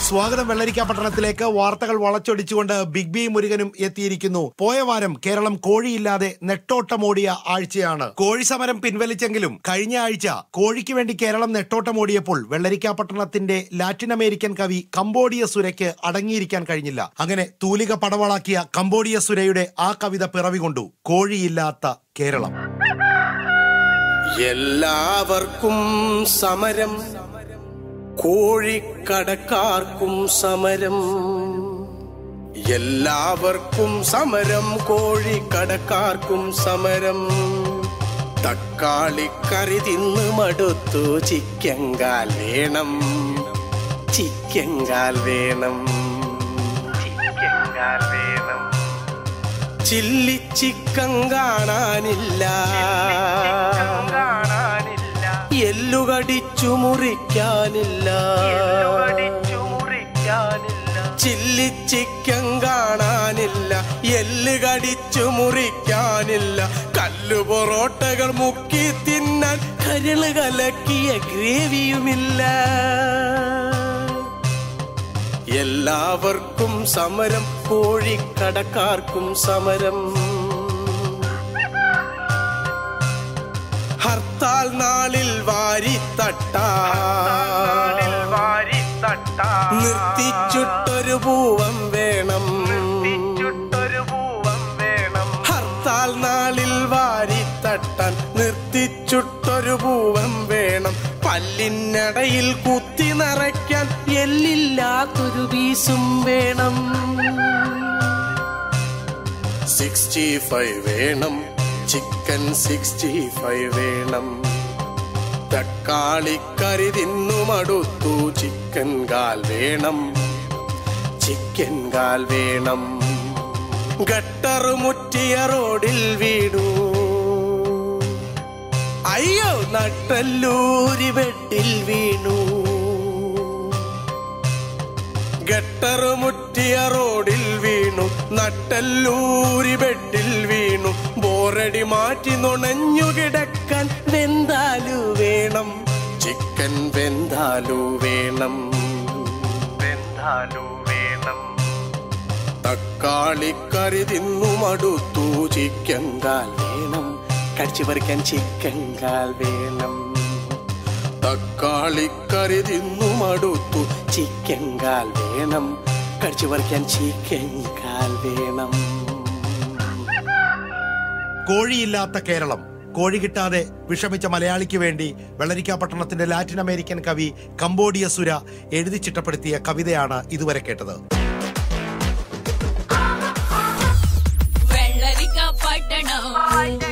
സ്വാഗതം വെള്ളരിക്ക പട്ടണത്തിലേക്ക് വാർത്തകൾ വളച്ചൊടിച്ചുകൊണ്ട് ബിഗ് ബി മുരുകനും എത്തിയിരിക്കുന്നു പോയ വാരം കേരളം കോഴിയില്ലാതെ നെട്ടോട്ടമോടിയ ആഴ്ചയാണ് കോഴി സമരം പിൻവലിച്ചെങ്കിലും കഴിഞ്ഞ ആഴ്ച കോഴിക്ക് വേണ്ടി കേരളം നെട്ടോട്ടമോടിയപ്പോൾ വെള്ളരിക്ക പട്ടണത്തിന്റെ ലാറ്റിൻ അമേരിക്കൻ കവി കംബോഡിയ സുരയ്ക്ക് അടങ്ങിയിരിക്കാൻ കഴിഞ്ഞില്ല അങ്ങനെ തൂലിക പടവളാക്കിയ കംബോഡിയ സുരയുടെ ആ കവിത പിറവികൊണ്ടു കോഴിയില്ലാത്ത കേരളം എല്ലാവർക്കും സമരം കോഴിക്കടക്കാർക്കും സമരം എല്ലാവർക്കും സമരം കോഴിക്കടക്കാർക്കും സമരം തക്കാളിക്കറി തിന്ന് മടുത്തു ചിക്കങ്കാൽ വേണം ചിക്കങ്കാൽ വേണം ചിക്കങ്കാൽ വേണം ചില്ലി ചിക്കൻ കാണാനില്ല എല്ലുകടിച്ചു മുറിക്കാനില്ല ചില്ലി ചിക്കൻ കാണാനില്ല എല്ല് കടിച്ചു മുറിക്കാനില്ല കല്ലു പൊറോട്ടകൾ മുക്കി തിന്നാൻ കരള് കലക്കിയ ഗ്രേവിയുമില്ല എല്ലാവർക്കും സമരം കോഴിക്കടക്കാർക്കും സമരം ഹർത്താൽ നാളിൽ വാരിത്തട്ട നിർത്തിച്ചുട്ടൊരു പൂവം വേണം ഹർത്താൽ നാളിൽ വാരിത്തട്ടാൻ നിർത്തിച്ചുട്ടൊരു പൂവം വേണം പല്ലിനടയിൽ കുത്തി നിറയ്ക്കാൻ എല്ലില്ലാത്തൊരു പീസും വേണം സിക്സ്റ്റി ഫൈവ് വേണം ചിക്കൻ സിക്സ്റ്റി ഫൈവ് വേണം തക്കാളിക്കറി തിന്നു മടുത്തു ചിക്കൻ കാൽ വേണം ചിക്കൻ കാൽ വേണം ഗട്ടർ മുറ്റിയ റോഡിൽ വീണു അയ്യോ നട്ടല്ലൂരി ബെഡിൽ വീണു ഗട്ടർ മുറ്റിയ റോഡിൽ വീണു നട്ടല്ലൂരി ബെഡിൽ വീണു ബോറടി മാറ്റി നുണഞ്ഞു കിടക്കാൻ വെന്താലു വേണം ചിക്കൻ വെന്താലു വേണം വെന്താലു വേണം തക്കാളിക്കറി തിന്നു മടുത്തു ചിക്കൻ കാൽ വേണം കടിച്ചു പറിക്കാൻ ചിക്കൻ കാൽ വേണം തക്കാളിക്കറി തിന്നു മടുത്തു ചിക്കൻ കാൽ വേണം കടിച്ചു പറിക്കാൻ ചിക്കൻ കാൽ വേണം കോഴിയില്ലാത്ത കേരളം കോഴി കിട്ടാതെ വിഷമിച്ച മലയാളിക്ക് വേണ്ടി വെള്ളരിക്ക പട്ടണത്തിന്റെ ലാറ്റിൻ അമേരിക്കൻ കവി കംബോഡിയ സുര എഴുതി ചിട്ടപ്പെടുത്തിയ കവിതയാണ് ഇതുവരെ കേട്ടത് വെള്ളരിക്ക പട്ടണം